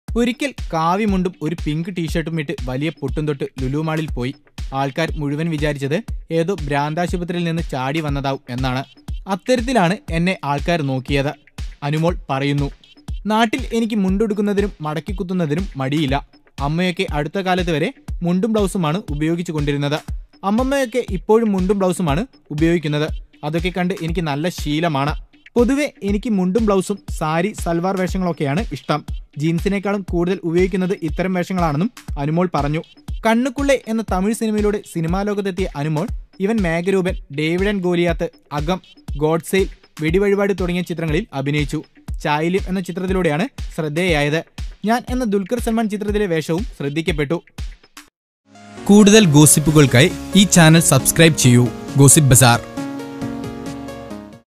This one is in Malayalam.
ഒരിക്കൽ കാവിമുണ്ടും ഒരു പിങ്ക് ടീഷർട്ടും ഇട്ട് വലിയ പൊട്ടും തൊട്ട് ലുലുമാളിൽ പോയി ആൾക്കാർ മുഴുവൻ വിചാരിച്ചത് ഏതോ ഭ്രാന്താശുപത്രിയിൽ നിന്ന് ചാടി വന്നതാവും എന്നാണ് അത്തരത്തിലാണ് എന്നെ ആൾക്കാർ നോക്കിയത് അനുമോൾ പറയുന്നു നാട്ടിൽ എനിക്ക് മുണ്ടുടുക്കുന്നതിനും മടക്കി കുത്തുന്നതിനും മടിയില്ല അമ്മയൊക്കെ അടുത്ത കാലത്ത് വരെ മുണ്ടും ബ്ലൗസുമാണ് ഉപയോഗിച്ചു കൊണ്ടിരുന്നത് അമ്മമ്മയൊക്കെ ഇപ്പോഴും മുണ്ടും ബ്ലൗസുമാണ് ഉപയോഗിക്കുന്നത് അതൊക്കെ കണ്ട് എനിക്ക് നല്ല ശീലമാണ് പൊതുവെ എനിക്ക് മുണ്ടും ബ്ലൗസും സാരി സൽവാർ വേഷങ്ങളൊക്കെയാണ് ഇഷ്ടം ജീൻസിനേക്കാളും കൂടുതൽ ഉപയോഗിക്കുന്നത് ഇത്തരം വേഷങ്ങളാണെന്നും അനുമോൾ പറഞ്ഞു കണ്ണുക്കുള്ളെ എന്ന തമിഴ് സിനിമയിലൂടെ സിനിമാ ലോകത്തെത്തിയ അനുമോൾ ഇവൻ മേഘരൂപൻ ഡേവിഡ് ആൻഡ് ഗോലിയാത്ത് അകം ഗോഡ്സെയിൽ വെടിവഴിപാട് തുടങ്ങിയ ചിത്രങ്ങളിൽ അഭിനയിച്ചു ചായല്യം എന്ന ചിത്രത്തിലൂടെയാണ് ശ്രദ്ധേയായത് ഞാൻ എന്ന ദുൽഖർ സൽമാൻ ചിത്രത്തിലെ വേഷവും ശ്രദ്ധിക്കപ്പെട്ടു കൂടുതൽ ഗോസിപ്പുകൾക്കായി ഈ ചാനൽ സബ്സ്ക്രൈബ് ചെയ്യൂ ഗോസിപ്പ് ബസാർ